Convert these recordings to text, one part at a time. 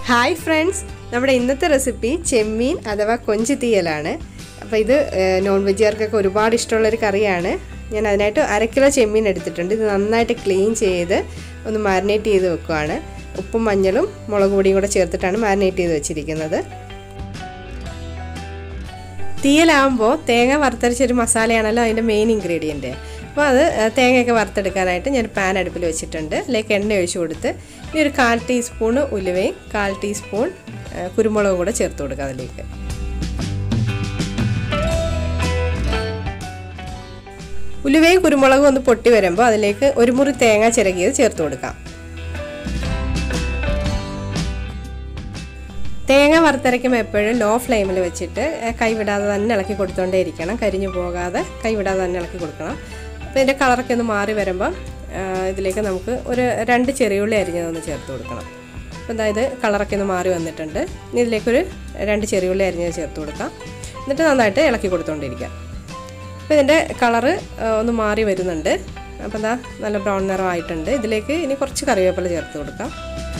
hi friends നമ്മുടെ ഇന്നത്തെ recipe ചെമ്മീൻ അഥവാ കൊഞ്ച് തീയലാണ് അപ്പോൾ ഇത് നോൺ വെജുകാർക്കൊക്കെ ഒരുപാട് ഇഷ്ടമുള്ളൊരു കറിയാണ് ഞാൻ അതിനായിട്ട് അര കിലോ ചെമ്മീൻ എടുത്തിട്ടുണ്ട് ഇത് നന്നായിട്ട് ക്ലീൻ ചെയ്ത് ഒന്ന് മാരിനേറ്റ് ചെയ്ത് വെക്കുവാണ് ഉപ്പും മഞ്ഞളും മുളക് പൊടിയും കൂടെ ചേർത്തിട്ടാണ് മാരിനേറ്റ് ചെയ്ത് വെച്ചിരിക്കുന്നത് തീയലാകുമ്പോൾ തേങ്ങ വറുത്തരച്ചൊരു മസാലയാണല്ലോ അതിൻ്റെ മെയിൻ ഇൻഗ്രീഡിയൻറ്റ് അപ്പോൾ അത് തേങ്ങയൊക്കെ വറുത്തെടുക്കാനായിട്ട് ഞാൻ പാൻ അടുപ്പിൽ വെച്ചിട്ടുണ്ട് അതിലേക്ക് എണ്ണ ഒഴിച്ചു കൊടുത്ത് ഇനി ഒരു കാൽ ടീസ്പൂണ് ഉലുവയും കാൽ ടീസ്പൂൺ കുരുമുളകും കൂടെ ചേർത്ത് കൊടുക്കുക അതിലേക്ക് ഉലുവയും കുരുമുളകും ഒന്ന് പൊട്ടി വരുമ്പോൾ അതിലേക്ക് ഒരു മുറി തേങ്ങ ചിരകിയത് ചേർത്ത് കൊടുക്കാം തേങ്ങ വറുത്തരയ്ക്കുമ്പോൾ എപ്പോഴും ലോ ഫ്ലെയിമിൽ വെച്ചിട്ട് കൈവിടാതെ തന്നെ ഇളക്കി കൊടുത്തോണ്ടേ ഇരിക്കണം കരിഞ്ഞു പോകാതെ കൈവിടാതെ തന്നെ ഇളക്കി കൊടുക്കണം അപ്പോൾ ഇതിൻ്റെ കളറൊക്കെ ഒന്ന് മാറി വരുമ്പോൾ ഇതിലേക്ക് നമുക്ക് ഒരു രണ്ട് ചെറിയുള്ളി അരിഞ്ഞതൊന്ന് ചേർത്ത് കൊടുക്കണം അപ്പോൾ അതായത് കളറൊക്കെ ഒന്ന് മാറി വന്നിട്ടുണ്ട് ഇനി ഇതിലേക്കൊരു രണ്ട് ചെറിയുള്ളി അരിഞ്ഞത് ചേർത്ത് കൊടുക്കാം എന്നിട്ട് നന്നായിട്ട് ഇളക്കി കൊടുത്തുകൊണ്ടിരിക്കാം അപ്പോൾ ഇതിൻ്റെ കളറ് ഒന്ന് മാറി വരുന്നുണ്ട് അപ്പോൾ എന്താ നല്ല ബ്രൗൺ നിറമായിട്ടുണ്ട് ഇതിലേക്ക് ഇനി കുറച്ച് കറിവേപ്പില ചേർത്ത് കൊടുക്കാം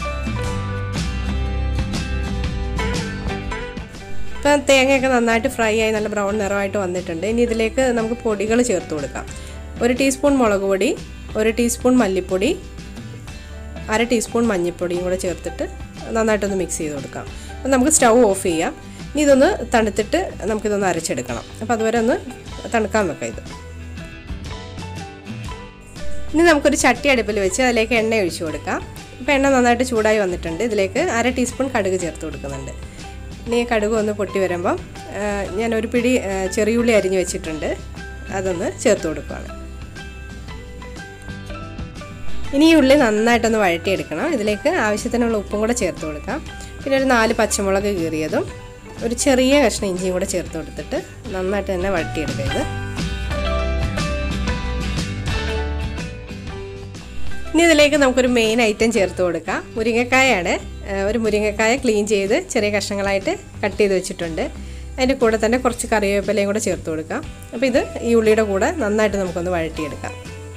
ഇപ്പം തേങ്ങയൊക്കെ നന്നായിട്ട് ഫ്രൈ ആയി നല്ല ബ്രൗൺ നിറമായിട്ട് വന്നിട്ടുണ്ട് ഇനി ഇതിലേക്ക് നമുക്ക് പൊടികൾ ചേർത്ത് കൊടുക്കാം ഒരു ടീസ്പൂൺ മുളക് പൊടി ഒരു ടീസ്പൂൺ മല്ലിപ്പൊടി അര ടീസ്പൂൺ മഞ്ഞൾപ്പൊടിയും കൂടെ ചേർത്തിട്ട് നന്നായിട്ടൊന്ന് മിക്സ് ചെയ്ത് കൊടുക്കാം അപ്പം നമുക്ക് സ്റ്റൗ ഓഫ് ചെയ്യാം ഇനി ഇതൊന്ന് തണുത്തിട്ട് നമുക്കിതൊന്ന് അരച്ചെടുക്കണം അപ്പോൾ അതുവരെ ഒന്ന് തണുക്കാൻ വെക്കാം ഇത് ഇനി നമുക്കൊരു ചട്ടി അടുപ്പിൽ വെച്ച് അതിലേക്ക് എണ്ണ ഒഴിച്ചു കൊടുക്കാം ഇപ്പോൾ എണ്ണ നന്നായിട്ട് ചൂടായി വന്നിട്ടുണ്ട് ഇതിലേക്ക് അര ടീസ്പൂൺ കടുക് ചേർത്ത് കൊടുക്കുന്നുണ്ട് ഇനി കടുക് ഒന്ന് പൊട്ടി വരുമ്പം ഞാൻ ഒരു പിടി ചെറിയുള്ളി അരിഞ്ഞ് വെച്ചിട്ടുണ്ട് അതൊന്ന് ചേർത്ത് കൊടുക്കുകയാണ് ഇനി ഈ ഉള്ളി നന്നായിട്ടൊന്ന് വഴറ്റിയെടുക്കണം ഇതിലേക്ക് ആവശ്യത്തിനുള്ള ഉപ്പും കൂടെ ചേർത്ത് കൊടുക്കാം പിന്നെ ഒരു നാല് പച്ചമുളക് കീറിയതും ഒരു ചെറിയ കഷ്ണം ഇഞ്ചിയും കൂടെ ചേർത്ത് കൊടുത്തിട്ട് നന്നായിട്ട് തന്നെ വഴറ്റിയെടുക്കുക ഇത് ഇനി ഇതിലേക്ക് നമുക്കൊരു മെയിൻ ഐറ്റം ചേർത്ത് കൊടുക്കാം മുരിങ്ങക്കായാണ് ഒരു മുരിങ്ങക്കായ ക്ലീൻ ചെയ്ത് ചെറിയ കഷ്ണങ്ങളായിട്ട് കട്ട് ചെയ്ത് വെച്ചിട്ടുണ്ട് അതിൻ്റെ കൂടെ തന്നെ കുറച്ച് കറിവേപ്പിലയും കൂടെ ചേർത്ത് കൊടുക്കാം അപ്പോൾ ഇത് ഈ ഉള്ളിയുടെ കൂടെ നന്നായിട്ട് നമുക്കൊന്ന് വഴറ്റിയെടുക്കാം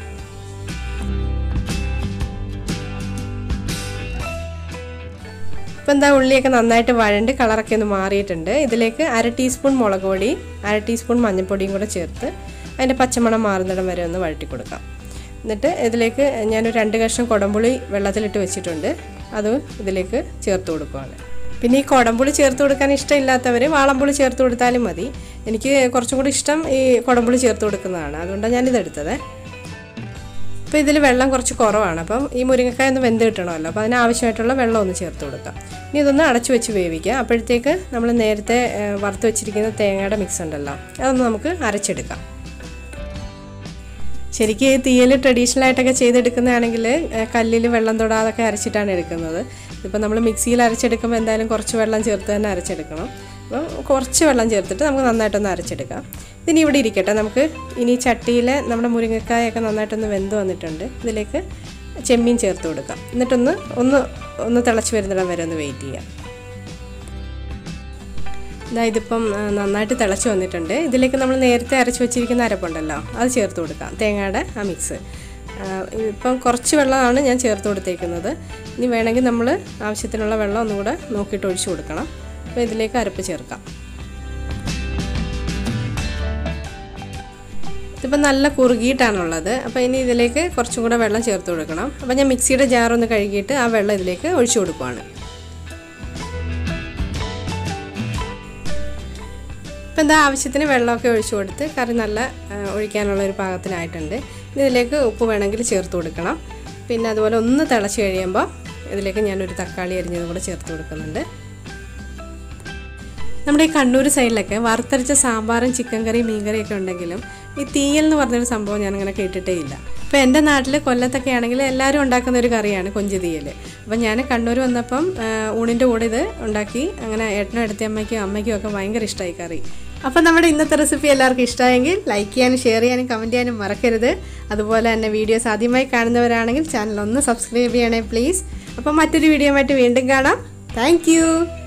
ഇപ്പം എന്താ ഉള്ളിയൊക്കെ നന്നായിട്ട് വഴണ്ട് കളറൊക്കെ ഒന്ന് മാറിയിട്ടുണ്ട് ഇതിലേക്ക് അര ടീസ്പൂൺ മുളക് പൊടി അര ടീസ്പൂൺ മഞ്ഞൾപ്പൊടിയും കൂടെ ചേർത്ത് അതിൻ്റെ പച്ചമണം മാറുന്നിടം വരെ ഒന്ന് വഴറ്റി കൊടുക്കാം എന്നിട്ട് ഇതിലേക്ക് ഞാനൊരു രണ്ട് കഷ്ണം കുടംപുളി വെള്ളത്തിലിട്ട് വെച്ചിട്ടുണ്ട് അതും ഇതിലേക്ക് ചേർത്ത് കൊടുക്കുകയാണ് പിന്നെ ഈ കുടംപുളി ചേർത്ത് കൊടുക്കാൻ ഇഷ്ടമില്ലാത്തവർ വാളംപുളി ചേർത്ത് കൊടുത്താലും മതി എനിക്ക് കുറച്ചും കൂടി ഇഷ്ടം ഈ കുടംപുളി ചേർത്ത് കൊടുക്കുന്നതാണ് അതുകൊണ്ടാണ് ഞാനിത് എടുത്തത് അപ്പോൾ ഇതിൽ വെള്ളം കുറച്ച് കുറവാണ് അപ്പം ഈ മുരിങ്ങക്കായ ഒന്ന് വെന്ത് കിട്ടണമല്ലോ അപ്പോൾ അതിനാവശ്യമായിട്ടുള്ള വെള്ളം ഒന്ന് ചേർത്ത് കൊടുക്കാം ഇനി ഇതൊന്ന് അടച്ചു വെച്ച് വേവിക്കുക അപ്പോഴത്തേക്ക് നമ്മൾ നേരത്തെ വറുത്ത് വെച്ചിരിക്കുന്ന തേങ്ങയുടെ മിക്സ് ഉണ്ടല്ലോ അതൊന്ന് നമുക്ക് അരച്ചെടുക്കാം ശരിക്കും തീയൽ ട്രഡീഷണൽ ആയിട്ടൊക്കെ ചെയ്തെടുക്കുന്നതാണെങ്കിൽ കല്ലിൽ വെള്ളം തൊടാതൊക്കെ അരച്ചിട്ടാണ് എടുക്കുന്നത് ഇപ്പം നമ്മൾ മിക്സിയിൽ അരച്ചെടുക്കുമ്പോൾ എന്തായാലും കുറച്ച് വെള്ളം ചേർത്ത് തന്നെ അരച്ചെടുക്കണം അപ്പം കുറച്ച് വെള്ളം ചേർത്തിട്ട് നമുക്ക് നന്നായിട്ടൊന്ന് അരച്ചെടുക്കാം ഇതിനി ഇവിടെ ഇരിക്കട്ടെ നമുക്ക് ഇനി ചട്ടിയിൽ നമ്മുടെ മുരിങ്ങക്കായൊക്കെ നന്നായിട്ടൊന്ന് വെന്ത് വന്നിട്ടുണ്ട് ഇതിലേക്ക് ചെമ്മീൻ ചേർത്ത് കൊടുക്കാം എന്നിട്ടൊന്ന് ഒന്ന് ഒന്ന് തിളച്ച് വരുന്നിടം വരെ ഒന്ന് വെയിറ്റ് ചെയ്യാം ഇതാ ഇതിപ്പം നന്നായിട്ട് തിളച്ച് വന്നിട്ടുണ്ട് ഇതിലേക്ക് നമ്മൾ നേരത്തെ അരച്ച് വെച്ചിരിക്കുന്ന അരപ്പുണ്ടല്ലോ അത് ചേർത്ത് കൊടുക്കാം തേങ്ങയുടെ ആ മിക്സ് ഇപ്പം കുറച്ച് വെള്ളമാണ് ഞാൻ ചേർത്ത് കൊടുത്തേക്കുന്നത് ഇനി വേണമെങ്കിൽ നമ്മൾ ആവശ്യത്തിനുള്ള വെള്ളം ഒന്നുകൂടെ നോക്കിയിട്ട് ഒഴിച്ചു കൊടുക്കണം അപ്പോൾ ഇതിലേക്ക് അരപ്പ് ചേർക്കാം ഇതിപ്പോൾ നല്ല കുറുകിയിട്ടാണുള്ളത് അപ്പോൾ ഇനി ഇതിലേക്ക് കുറച്ചും കൂടെ വെള്ളം ചേർത്ത് കൊടുക്കണം അപ്പോൾ ഞാൻ മിക്സിയുടെ ജാറൊന്ന് കഴുകിയിട്ട് ആ വെള്ളം ഇതിലേക്ക് ഒഴിച്ചു കൊടുക്കുവാണ് ഇപ്പം എന്താ ആവശ്യത്തിന് വെള്ളമൊക്കെ ഒഴിച്ചു കൊടുത്ത് കറി നല്ല ഒഴിക്കാനുള്ള ഒരു പാകത്തിനായിട്ടുണ്ട് ഇതിലേക്ക് ഉപ്പ് വേണമെങ്കിൽ ചേർത്ത് കൊടുക്കണം പിന്നെ അതുപോലെ ഒന്ന് തിളച്ച് കഴിയുമ്പോൾ ഇതിലേക്ക് ഞാനൊരു തക്കാളി അരിഞ്ഞതും കൂടെ ചേർത്ത് കൊടുക്കുന്നുണ്ട് നമ്മുടെ ഈ കണ്ണൂർ സൈഡിലൊക്കെ വറുത്തരച്ച സാമ്പാറും ചിക്കൻ കറിയും മീൻ കറിയൊക്കെ ഉണ്ടെങ്കിലും ഈ തീയൽ എന്ന് പറഞ്ഞൊരു സംഭവം ഞാനങ്ങനെ കേട്ടിട്ടേ ഇല്ല ഇപ്പോൾ എൻ്റെ നാട്ടിൽ കൊല്ലത്തൊക്കെ ആണെങ്കിൽ എല്ലാവരും ഉണ്ടാക്കുന്ന ഒരു കറിയാണ് കൊഞ്ച് തീയൽ അപ്പം ഞാൻ കണ്ണൂർ വന്നപ്പം ഊണിൻ്റെ കൂടെ ഇത് ഉണ്ടാക്കി അങ്ങനെ ഏട്ടനും എടുത്തമ്മയ്ക്കും അമ്മയ്ക്കും ഒക്കെ ഭയങ്കര ഇഷ്ടമായി കറി അപ്പം നമ്മുടെ ഇന്നത്തെ റെസിപ്പി എല്ലാവർക്കും ഇഷ്ടമായെങ്കിൽ ലൈക്ക് ചെയ്യാനും ഷെയർ ചെയ്യാനും കമൻറ്റ് ചെയ്യാനും മറക്കരുത് അതുപോലെ തന്നെ വീഡിയോസ് ആദ്യമായി കാണുന്നവരാണെങ്കിൽ ചാനൽ ഒന്ന് സബ്സ്ക്രൈബ് ചെയ്യണേ പ്ലീസ് അപ്പം മറ്റൊരു വീഡിയോ ആയിട്ട് വീണ്ടും കാണാം താങ്ക്